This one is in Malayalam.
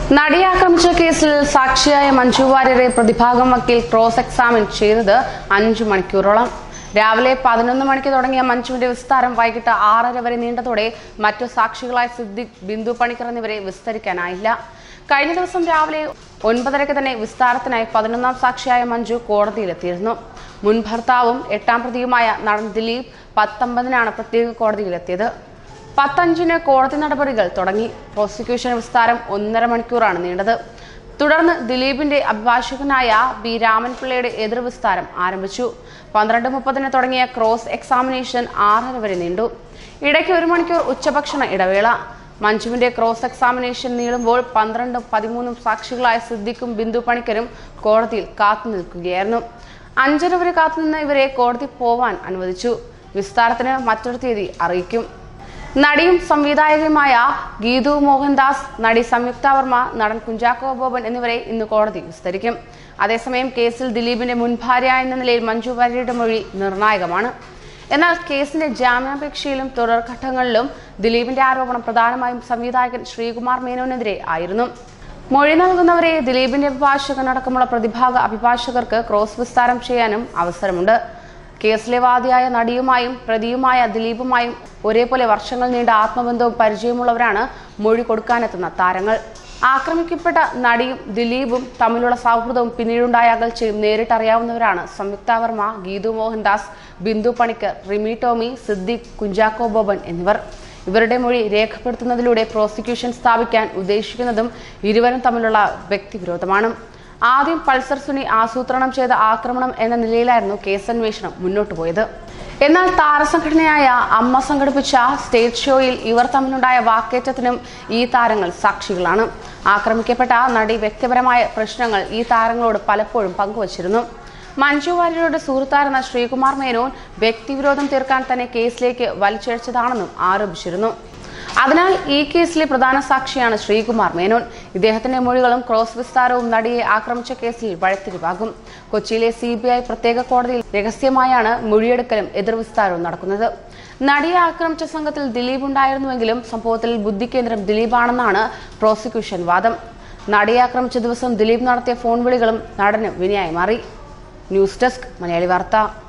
നടിയെ ആക്രമിച്ച കേസിൽ സാക്ഷിയായ മഞ്ജു വാര്യരെ പ്രതിഭാഗം വക്കീൽ ക്രോസ് എക്സാമിൻ ചെയ്തത് അഞ്ചു മണിക്കൂറോളം രാവിലെ പതിനൊന്ന് മണിക്ക് തുടങ്ങിയ മഞ്ജുവിന്റെ വിസ്താരം വൈകിട്ട് ആറര വരെ നീണ്ടതോടെ മറ്റു സാക്ഷികളായ സിദ്ദിഖ് ബിന്ദു പണിക്കർ എന്നിവരെ വിസ്തരിക്കാനായില്ല കഴിഞ്ഞ ദിവസം രാവിലെ ഒൻപതരയ്ക്ക് തന്നെ വിസ്താരത്തിനായി പതിനൊന്നാം സാക്ഷിയായ മഞ്ജു കോടതിയിലെത്തിയിരുന്നു മുൻ ഭർത്താവും എട്ടാം പ്രതിയുമായ നടൻ ദിലീപ് പത്തൊമ്പതിനാണ് പ്രത്യേക കോടതിയിലെത്തിയത് പത്തഞ്ചിന് കോടതി നടപടികൾ തുടങ്ങി പ്രോസിക്യൂഷൻ വിസ്താരം ഒന്നര മണിക്കൂറാണ് നീണ്ടത് തുടർന്ന് ദിലീപിന്റെ അഭിഭാഷകനായ ബി രാമൻപിള്ളയുടെ എതിർ വിസ്താരം ആരംഭിച്ചു പന്ത്രണ്ട് മുപ്പതിന് തുടങ്ങിയ ക്രോസ് എക്സാമിനേഷൻ ആറര വരെ നീണ്ടു ഇടയ്ക്ക് ഒരു മണിക്കൂർ ഉച്ചഭക്ഷണ ഇടവേള മഞ്ജുവിന്റെ ക്രോസ് എക്സാമിനേഷൻ നീളുമ്പോൾ പന്ത്രണ്ടും പതിമൂന്നും സാക്ഷികളായ സിദ്ദിഖും ബിന്ദു പണിക്കരും കോടതിയിൽ കാത്തു നിൽക്കുകയായിരുന്നു അഞ്ചര വരെ കാത്തുനിന്ന് ഇവരെ കോടതി പോവാൻ അനുവദിച്ചു വിസ്താരത്തിന് മറ്റൊരു തീയതി അറിയിക്കും നടിയും സംവിധായകയുമായ ഗീതു മോഹൻദാസ് നടി സംയുക്ത വർമ്മ നടൻ കുഞ്ചാക്കോ ബോബൻ എന്നിവരെ ഇന്ന് കോടതി വിസ്തരിക്കും അതേസമയം കേസിൽ ദിലീപിന്റെ മുൻ ഭാര്യ എന്ന നിലയിൽ മഞ്ജു വാര്യരുടെ മൊഴി നിർണായകമാണ് എന്നാൽ കേസിന്റെ ജാമ്യാപേക്ഷയിലും തുടർഘട്ടങ്ങളിലും ദിലീപിന്റെ ആരോപണം പ്രധാനമായും സംവിധായകൻ ശ്രീകുമാർ മേനോനെതിരെ ആയിരുന്നു മൊഴി നൽകുന്നവരെ ദിലീപിന്റെ അഭിഭാഷകൻ അടക്കമുള്ള പ്രതിഭാഗ അഭിഭാഷകർക്ക് ക്രോസ് വിസ്താരം ചെയ്യാനും അവസരമുണ്ട് കേസിലെ വാദിയായ നടിയുമായും പ്രതിയുമായ ദിലീപുമായും ഒരേപോലെ വർഷങ്ങൾ നീണ്ട ആത്മബന്ധവും പരിചയമുള്ളവരാണ് മൊഴി കൊടുക്കാനെത്തുന്ന താരങ്ങൾ ആക്രമിക്കപ്പെട്ട നടിയും ദിലീപും തമ്മിലുള്ള സൗഹൃദവും പിന്നീടുണ്ടായ അകൽച്ചയും നേരിട്ടറിയാവുന്നവരാണ് സംയുക്ത വർമ്മ ഗീതു മോഹൻദാസ് ബിന്ദു പണിക്കർ റിമി ടോമി സിദ്ദിഖ് കുഞ്ചാക്കോ ബോബൻ എന്നിവർ ഇവരുടെ മൊഴി രേഖപ്പെടുത്തുന്നതിലൂടെ പ്രോസിക്യൂഷൻ സ്ഥാപിക്കാൻ ഉദ്ദേശിക്കുന്നതും ഇരുവരും തമ്മിലുള്ള വ്യക്തിവിരോധമാണ് ആദ്യം പൾസർ സുനി ആസൂത്രണം ചെയ്ത ആക്രമണം എന്ന നിലയിലായിരുന്നു കേസന്വേഷണം മുന്നോട്ടു പോയത് എന്നാൽ താരസംഘടനയായ അമ്മ സംഘടിപ്പിച്ച സ്റ്റേജ് ഷോയിൽ ഇവർ തമ്മിലുണ്ടായ വാക്കേറ്റത്തിനും ഈ താരങ്ങൾ സാക്ഷികളാണ് ആക്രമിക്കപ്പെട്ട നടി വ്യക്തിപരമായ പ്രശ്നങ്ങൾ ഈ താരങ്ങളോട് പലപ്പോഴും പങ്കുവച്ചിരുന്നു മഞ്ജു വാര്യരുടെ സുഹൃത്തായിരുന്ന ശ്രീകുമാർ മേനോൻ വ്യക്തിവിരോധം തീർക്കാൻ തന്നെ കേസിലേക്ക് വലിച്ചിഴച്ചതാണെന്നും ആരോപിച്ചിരുന്നു അതിനാൽ ഈ കേസിലെ പ്രധാന സാക്ഷിയാണ് ശ്രീകുമാർ മേനോൻ ഇദ്ദേഹത്തിന്റെ മൊഴികളും ക്രോസ് വിസ്താരവും നടിയെ ആക്രമിച്ച കേസിൽ വഴിത്തിരിവാകും കൊച്ചിയിലെ സി ബി ഐ പ്രത്യേക കോടതിയിൽ രഹസ്യമായാണ് മൊഴിയെടുക്കലും എതിർവിസ്താരവും നടക്കുന്നത് നടിയെ ആക്രമിച്ച സംഘത്തിൽ ദിലീപ് ഉണ്ടായിരുന്നുവെങ്കിലും സംഭവത്തിൽ ബുദ്ധികേന്ദ്രം ദിലീപാണെന്നാണ് പ്രോസിക്യൂഷൻ വാദം നടിയെ ആക്രമിച്ച ദിവസം ദിലീപ് നടത്തിയ ഫോൺ വിളികളും നടന് വിനയായി മാറി ന്യൂസ് ഡെസ്ക് മലയാളി വാർത്ത